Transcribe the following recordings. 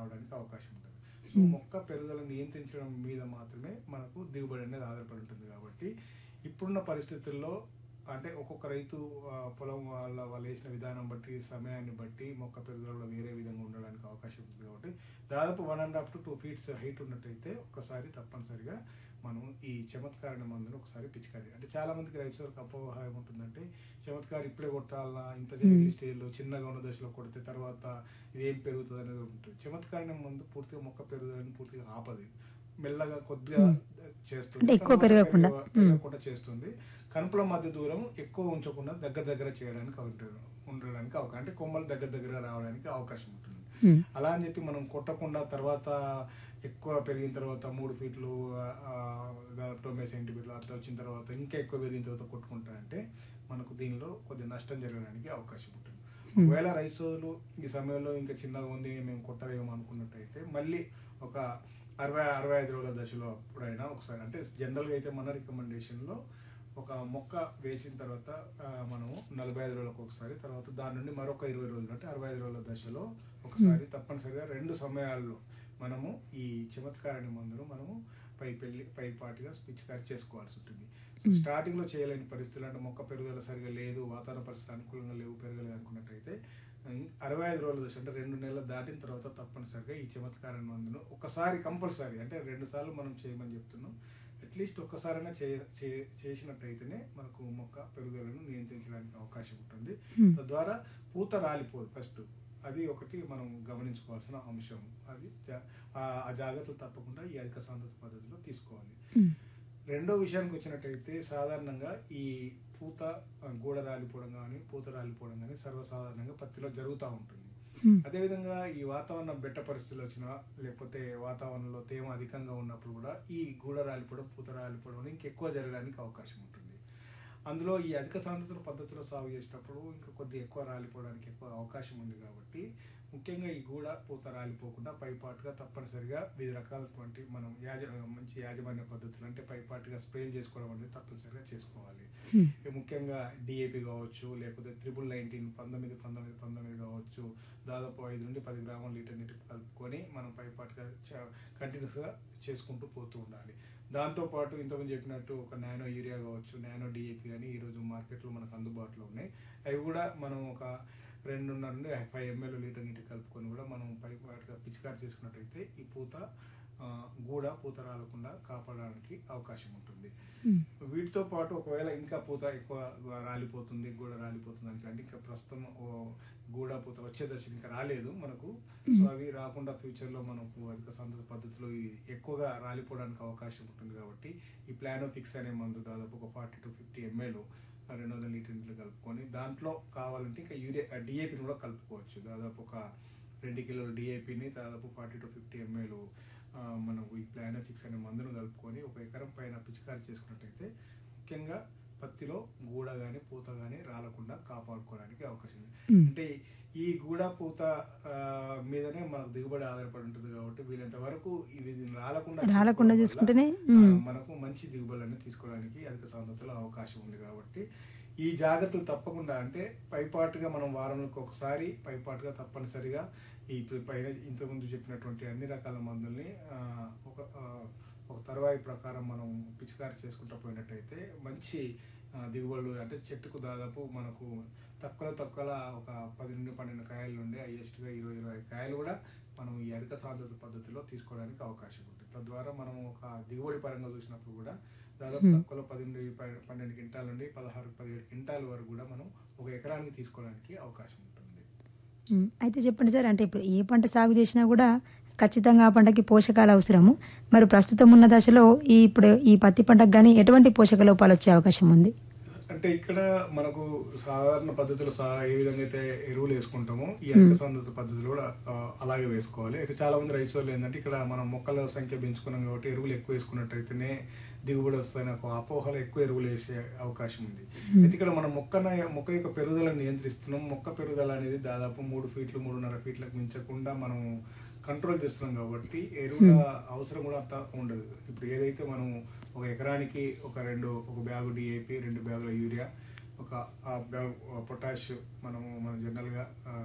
రావడానికి అవకాశం ఉంటుంది సో మొక్క పెరుగుదల నియంత్రించడం మీద మాత్రమే మనకు దిగుబడి అనేది ఆధారపడి ఉంటుంది కాబట్టి ఇప్పుడున్న పరిస్థితుల్లో అంటే ఒక్కొక్క రైతు ఆ, పొలం వాళ్ళ వాళ్ళు వేసిన విధానం బట్టి సమయాన్ని బట్టి మొక్క పెరుగుదల కూడా వేరే విధంగా ఉండడానికి అవకాశం ఉంటుంది కాబట్టి దాదాపు one and half to two feets height ఉన్నట్టయితే ఒకసారి తప్పనిసరిగా మనం ఈ చమత్కారణ మందును ఒకసారి పిచికారి అంటే చాలా మందికి రైతులకు అపోహ ఏముంటుందంటే చమత్కారం ఇప్పుడే కొట్టాలన్నా ఇంత ఎర్లీ స్టేజ్లో చిన్నగా ఉన్న దశలో కొడితే తర్వాత ఇదేం పెరుగుతుంది అనేది ఉంటుంది చమత్కారణ మందు పూర్తిగా మొక్క పెరుగుదలని పూర్తిగా ఆపది మెల్లగా కొద్దిగా చేస్తుంది అంటే ఎక్కువ తర్వాత పెరగకుండా. పెరగ- పెరగకుండా చేస్తుంది కనుపుల మధ్య దూరం ఎక్కువ ఉంచకుండా దగ్గర దగ్గర చేయడానికి ఉంటుంది ఉండడానికి అవకాశం అంటే కొమ్మలు దగ్గర దగ్గర రావడానికి అవకాశం ఉంటుంది మ్మ్. అలా అని చెప్పి మనం కొట్టకుండా తర్వాత ఎక్కువ పెరిగిన తర్వాత మూడు ఫీట్లు ఆ, దాదాపు తొంభై సెంటీమీటర్లు అంత వచ్చిన తర్వాత ఇంకా ఎక్కువ పెరిగిన తర్వాత కొట్టుకుంటారంటే మనకు దీనిలో కొద్దిగా నష్టం జరగడానికి అవకాశం ఉంటుంది ఒకవేళ రైతు సోదరులు ఈ సమయంలో ఇంకా చిన్నగా ఉంది మేము కొట్టలేము అనుకున్నట్టయితే మళ్ళీ ఒక అరవై అరవై ఐదు రోజుల దశలో అప్పుడైనా ఒకసారి అంటే జనరల్గా అయితే మన రికమెండేషన్లో ఒక మొక్క వేసిన తర్వాత ఆ, మనము నలభై ఐదు రోజులకు ఒకసారి తర్వాత దాని నుండి మరొక ఇరవై రోజులు అంటే అరవై ఐదు రోజుల దశలో ఒకసారి తప్పనిసరిగా రెండు సమయాల్లో మనము ఈ చమత్కారాన్ని మందును మనము పై పెళ్లి పై పాటిగా పిచికారి చేసుకోవాల్సి ఉంటుంది సో స్టార్టింగ్ లో చేయలేని పరిస్థితులు అంటే మొక్క పెరుగుదల సరిగా లేదు వాతావరణ పరిస్థితులు అనుకూలంగా లేవు పెరగలేదు అనుకున్నట్టయితే ఇం- అరవై ఐదు రోజుల దశ అంటే రెండు నెలలు దాటిన తర్వాత తప్పనిసరిగా ఈ చమత్కారాన్ని మందును ఒకసారి కంపల్సరీ అంటే రెండు సార్లు మనం చేయమని చెప్తున్నాం అట్లీస్ట్ ఒక్కసారైనా చే చే- చేసినట్టయితేనే మనకు మొక్క పెరుగుదలను నియంత్రించడానికి అవకాశం ఉంటుంది తద్వారా పూత రాలిపోదు ఫస్ట్ అది ఒకటి మనం గమనించుకోవాల్సిన అంశం అది జా- ఆ- ఆ జాగ్రత్తలు తప్పకుండా ఈ అధిక సాంద్రత పద్ధతిలో తీసుకోవాలి మ్మ్. రెండో విషయానికి వచ్చినట్టయితే సాధారణంగా ఈ పూత ఆ, గూడ రాలిపోవడం కానీ పూత రాలిపోవడం కానీ సర్వసాధారణంగా పత్తిలో జరుగుతూ ఉంటుంది మ్మ్. అదేవిధంగా ఈ వాతావరణ బెట్ట పరిస్థితులు వచ్చినా లేకపోతే వాతావరణంలో తేమ అధికంగా ఉన్నప్పుడు కూడా ఈ గూడ రాలిపోవడం పూత రాలిపోవడం అనేది ఇంకెక్కువ జరగడానికి అవకాశం ఉంటుంది అందులో ఈ అధిక సాంద్రతల పద్ధతిలో సాగు చేసేటప్పుడు ఇంకా కొద్ది ఎక్కువ రాలిపోవడానికి ఎక్కువ అవకాశం ఉంది కాబట్టి ముఖ్యంగా ఈ గూడ పూత రాలిపోకుండా పైపాటుగా తప్పనిసరిగా వివిధ రకాలటువంటి మనం యాజ మంచి యాజమాన్య పద్ధతులు అంటే పైపాటుగా స్ప్రేలు చేసుకోవడం అనేది తప్పనిసరిగా చేసుకోవాలి మ్మ్. ఈ ముఖ్యంగా డిఏపి కావచ్చు లేకపోతే త్రిబుల్ నైన్టీన్ పంతొమ్మిది పంతొమ్మిది పంతొమ్మిది కావచ్చు దాదాపు ఐదు నుండి పది గ్రాముల లీటర్ నీటి కలుపుకొని మనం పైపాటుగా కంటిన్యూస్గా చేసుకుంటూ పోతూ ఉండాలి దాంతోపాటు ఇంతకుముందు చెప్పినట్టు ఒక నానో యూరియా కావచ్చు నానో డిఏపి కానీ ఈరోజు మార్కెట్లో మనకు అందుబాటులో ఉన్నాయి అవి కూడా మనం ఒక రెండున్నర నుండి ఫైవ్ ఎంఎల్ లీటర్ నీటి కలుపుకొని కూడా మనం పైపాటుగా పిచికారి చేసుకున్నట్టయితే ఈ పూత ఆ, గూడ పూత రాలకుండా కాపాడడానికి అవకాశం ఉంటుంది మ్మ్. వీటితో పాటు ఒకవేళ ఇంకా పూత ఎక్కువ రాలిపోతుంది గూడ రాలిపోతుంది అంటే ఇంకా ప్రస్తుతం ఓ గూడ పూత వచ్చే దశ ఇంకా రాలేదు మనకు సో అవి రాకుండా ఫ్యూచర్లో మనకు అధిక సాంద్రత పద్ధతిలో ఇవి ఎక్కువగా రాలిపోవడానికి అవకాశం ఉంటుంది కాబట్టి ఈ ప్లానోఫిక్స్ అనే మందు దాదాపు ఒక ఫార్టీ టు ఫిఫ్టీ ఎంఎల్ రెండు వందల లీటర్ నీళ్ళు కలుపుకొని దాంట్లో కావాలంటే ఇంకా యూరియా డిఏపిని కూడా కలుపుకోవచ్చు దాదాపు ఒక రెండు కిలోల డిఏపిని దాదాపు ఫార్టీ టు ఫిఫ్టీ ఎంఎల్ మనకు ఈ ప్లానోఫిక్స్ అనే మందును కలుపుకొని ఒక ఎకరం పైన పిచికారి చేసుకున్నట్టయితే ముఖ్యంగా పత్తిలో గూడ కానీ పూత కానీ రాలకుండా కాపాడుకోవడానికి అవకాశం ఉంది మ్మ్. అంటే ఈ గూడ పూత ఆ, మీదనే మనకు దిగుబడి ఆధారపడి ఉంటుంది కాబట్టి వీలైనంత వరకు ఇది రాలకుండా రాలకుండా చూసుకోవడం చూసుకుంటేనే, వల్ల, ఆ, మ్మ్. మనకు మంచి దిగుబడులను తీసుకోవడానికి అధిక సాంద్రతలో అవకాశం ఉంది కాబట్టి ఈ జాగ్రత్తలు తప్పకుండా అంటే పైపాటుగా మనం వారంలో ఒకసారి పైపాటుగా తప్పనిసరిగా ఈ ప- పైన ఇంతకుముందు చెప్పినటువంటి అన్ని రకాల మందుల్ని ఆ, ఒక ఆ, ఒక తరువాయి ప్రకారం మనం పిచికారి చేసుకుంటూ పోయినట్టయితే మంచి ఆ, దిగుబడులు అంటే చెట్టుకు దాదాపు మనకు తక్కువ తక్కువ ఒక పది నుండి పన్నెండు కాయల నుండి హైయెస్ట్గా ఇరవై ఇరవై ఐదు కాయలు కూడా మనం ఈ అధిక సాంద్రత పద్ధతిలో తీసుకోవడానికి అవకాశం ఉంటుంది తద్వారా మనం ఒక దిగుబడి పరంగా చూసినప్పుడు కూడా దాదాపు తక్కువలో పది నుండి ప- పన్నెండు క్వింటాల నుండి పదహారు పదిహేడు క్వింటాల వరకు కూడా మనం ఒక ఎకరానికి తీసుకోవడానికి అవకాశం ఉంటుంది మ్మ్. అయితే చెప్పండి సార్ అంటే ఇప్పుడు ఏ పంట సాగు చేసినా కూడా ఖచ్చితంగా ఆ పంటకి పోషకాలు అవసరము మరి ప్రస్తుతం ఉన్న దశలో ఈ ఇప్పుడు ఈ పత్తి పంటకు కానీ ఎటువంటి పోషక లోపాలు వచ్చే అవకాశం ఉంది అంటే ఇక్కడ మనకు సాధారణ పద్ధతిలో సా ఏ విధంగా అయితే ఎరువులు వేసుకుంటామో ఈ అధిక సాంద్రత పద్ధతులు కూడా ఆ, అలాగే వేసుకోవాలి అయితే చాలా మంది రైతులు ఏంటంటే ఇక్కడ మనం మొక్కల సంఖ్య పెంచుకున్నాం కాబట్టి ఎరువులు ఎక్కువ వేసుకున్నట్టయితేనే దిగుబడి వస్తాయని ఒక అపోహలో ఎక్కువ ఎరువులు వేసే అవకాశం ఉంది అయితే ఇక్కడ మనం మొక్కన మొక్క యొక్క పెరుగుదలను నియంత్రిస్తున్నాం మొక్క పెరుగుదల అనేది దాదాపు మూడు ఫీట్లు మూడున్నర ఫీట్లకు మించకుండా మనం కంట్రోల్ చేస్తున్నాం కాబట్టి ఎరువుల అవసరం కూడా అంత ఉండదు ఇప్పుడు ఏదైతే మనం ఒక ఎకరానికి ఒక రెండు ఒక బ్యాగు డిఏపి రెండు బ్యాగుల యూరియా ఒక ఆ బ్యాగ్ పొటాష్ మనము మనం జనరల్గా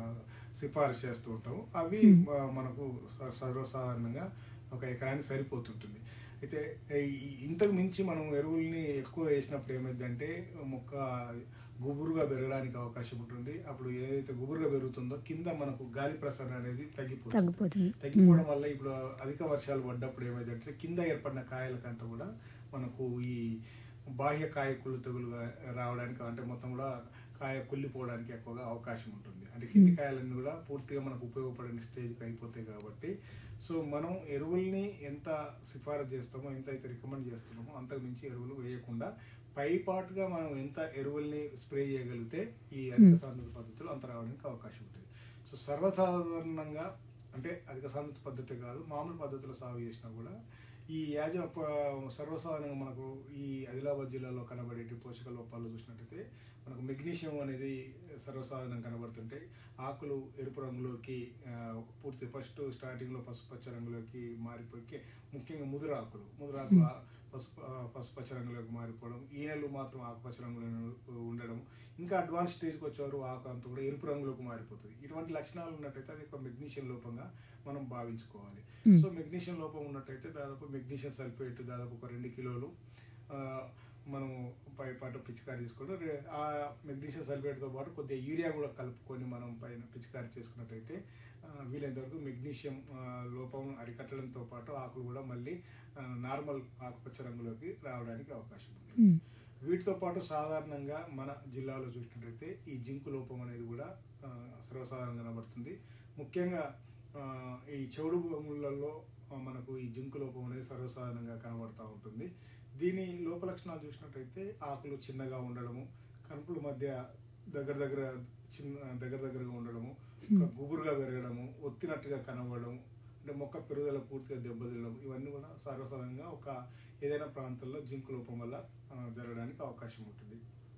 సిఫారసు చేస్తూ ఉంటాము అవి ఆ, మనకు స- సర్వసాధారణంగా ఒక ఎకరానికి సరిపోతుంటుంది అయితే ఈ- ఇంతకు మించి మనం ఎరువుల్ని ఎక్కువ వేసినప్పుడు ఏమైందంటే మొక్క గుబురుగా పెరగడానికి అవకాశం ఉంటుంది అప్పుడు ఏదైతే గుబురుగా పెరుగుతుందో కింద మనకు గాలి ప్రసరణ అనేది తగ్గిపోతుంది తగ్గిపోతుంది తగ్గిపోవడం వల్ల ఇప్పుడు అధిక వర్షాలు పడ్డప్పుడు ఏమైందంటే కింద ఏర్పడిన కాయలకంతా కూడా మనకు ఈ బాహ్య కాయ కుళ్ళు తెగులు రావడానికి అంటే మొత్తం కూడా కాయ కుళ్ళిపోవడానికి ఎక్కువగా అవకాశం ఉంటుంది అంటే కింది కాయలన్నీ కూడా పూర్తిగా మనకు ఉపయోగపడని స్టేజ్కి అయిపోతాయి కాబట్టి సో మనం ఎరువుల్ని ఎంత సిఫారసు చేస్తామో ఎంత అయితే రికమెండ్ చేస్తున్నామో అంతకు మించి ఎరువులు వేయకుండా పైపాటుగా మనం ఎంత ఎరువుల్ని స్ప్రే చేయగలిగితే ఈ అధిక సాంద్రత పద్ధతిలో అంత రావడానికి అవకాశం ఉంటుంది సో సర్వసాధారణంగా అంటే అధిక సాంద్రత పద్ధతి కాదు మామూలు పద్ధతిలో సాగు చేసినా కూడా ఈ యాజ ప- సర్వసాధారణంగా మనకు ఈ ఆదిలాబాద్ జిల్లాలో కనబడే పోషక లోపాలు చూసినట్టయితే మనకు మెగ్నీషియం అనేది సర్వసాధారణంగా కనబడుతుంటే ఆకులు ఎరుపు రంగులోకి ఆ, పూర్తి ఫస్ట్ స్టార్టింగ్లో పసుపచ్చ రంగులోకి మారిపోయి ముఖ్యంగా ముదురు ఆకులు ముదురు ఆకులు ఆ పసుపు ఆ, పసుపచ్చ రంగులోకి మారిపోవడం ఈనెలు మాత్రం ఆకుపచ్చ రంగులో ఉండడం ఇంకా అడ్వాన్స్ స్టేజ్కి వచ్చేవారు ఆకు అంతా కూడా ఎరుపు రంగులోకి మారిపోతుంది ఇటువంటి లక్షణాలు ఉన్నట్టయితే అది ఒక మెగ్నీషియం లోపంగా మనం భావించుకోవాలి సో మెగ్నీషియం లోపం ఉన్నట్టయితే దాదాపు మెగ్నీషియం సల్ఫేట్ దాదాపు ఒక రెండు కిలోలు ఆ, మనం పై పాటు పిచికారి తీసుకుంటే రే- ఆ మెగ్నీషియం సల్ఫేట్తో పాటు కొద్దిగా యూరియా కూడా కలుపుకొని మనం పైన పిచికారి చేసుకున్నట్టయితే ఆ, వీలైనంత వరకు మెగ్నీషియం ఆ, లోపం అరికట్టడంతో పాటు ఆకులు కూడా మళ్ళీ ఆ, నార్మల్ ఆకుపచ్చ రంగులోకి రావడానికి అవకాశం ఉంటుంది ఉమ్. వీటితో పాటు సాధారణంగా మన జిల్లాలో చూసినట్టయితే ఈ జింకు లోపం అనేది కూడా ఆ, సర్వసాధారణంగా కనబడుతుంది ముఖ్యంగా ఆ, ఈ చౌడు భూములలో ఆ, మనకు ఈ జింకు లోపం అనేది సర్వసాధారణంగా కనబడుతూ ఉంటుంది దీని లోప లక్షణాలు చూసినట్టయితే ఆకులు చిన్నగా ఉండడము కనుపుల మధ్య దగ్గర దగ్గర చిన్న దగ్గర దగ్గరగా ఉండడము ఒక గుబురుగా పెరగడము ఒత్తినట్టుగా కనబడడం అంటే మొక్క పెరుగుదల పూర్తిగా దెబ్బతినడం ఇవన్నీ కూడా సర్వసాధారణంగా ఒక ఏదైనా ప్రాంతంలో జింకు లోపం వల్ల ఆ, జరగడానికి అవకాశం ఉంటుంది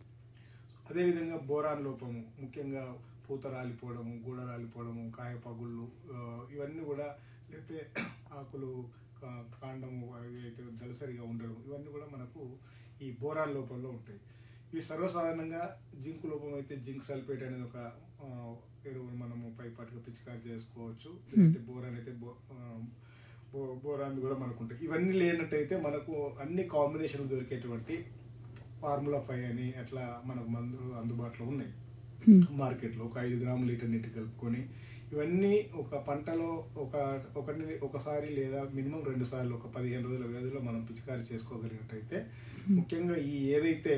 అదేవిధంగా బోరాన్ లోపము ముఖ్యంగా పూత రాలిపోవడము గూడ రాలిపోవడము కాయ పగుళ్ళు ఆ, ఇవన్నీ కూడా లేకపోతే ఆకులు కా- కాండము అవి అయితే దళసరిగా ఉండడం ఇవన్నీ కూడా మనకు ఈ బోరాన్ లోపంలో ఉంటాయి ఇవి సర్వసాధారణంగా జింక్ లోపం అయితే జింక్ సల్ఫేట్ అనేది ఒక ఆ, ఎరువును మనము పైపాటుగా పిచికారి చేసుకోవచ్చు లేదంటే బోరాన్ అయితే బో ఆ, బో- బోరాన్ కూడా మనకు ఉంటాయి ఇవన్నీ లేనట్టయితే మనకు అన్ని కాంబినేషన్లు దొరికేటువంటి ఫార్ములా ఫైవ్ అని అట్లా మనకు మందులు అందుబాటులో ఉన్నాయి మార్కెట్లో ఒక ఐదు గ్రాములు లీటర్ నీటి కలుపుకొని ఇవన్నీ ఒక పంటలో ఒక ఒకటి ఒకసారి లేదా మినిమం రెండు సార్లు ఒక పదిహేను రోజుల వ్యవధిలో మనం పిచికారి చేసుకోగలిగినట్టయితే ముఖ్యంగా ఈ ఏదైతే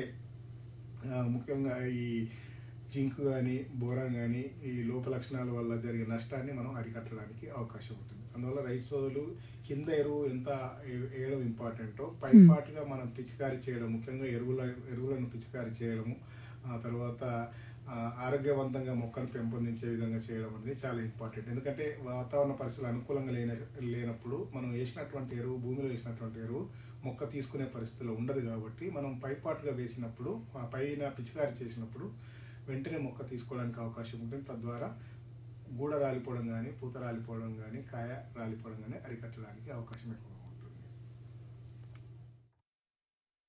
ఆ, ముఖ్యంగా ఈ జింక్ కానీ బోరాన్ కానీ ఈ లోప లక్షణాల వల్ల జరిగే నష్టాన్ని మనం అరికట్టడానికి అవకాశం ఉంటుంది అందువల్ల రైతు సోదరులు కింద ఎరువు ఎంత ఏ- వేయడం ఇంపార్టెంటో పైపాటుగా మనం పిచికారి చేయడం ముఖ్యంగా ఎరువుల ఎరువులను పిచికారి చేయడము ఆ తర్వాత ఆ, ఆరోగ్యవంతంగా మొక్కను పెంపొందించే విధంగా చేయడం అనేది చాలా ఇంపార్టెంట్ ఎందుకంటే వాతావరణ పరిస్థితులు అనుకూలంగా లేన లేనప్పుడు మనం వేసినటువంటి ఎరువు భూమిలో వేసినటువంటి ఎరువు మొక్క తీసుకునే పరిస్థితిలో ఉండదు కాబట్టి మనం పైపాటుగా వేసినప్పుడు ఆ పైన పిచికారి చేసినప్పుడు వెంటనే మొక్క తీసుకోవడానికి అవకాశం ఉంటుంది తద్వారా గూడ రాలిపోవడం కానీ పూత రాలిపోవడం కానీ కాయ రాలిపోవడం కానీ అరికట్టడానికి అవకాశం ఎక్కువ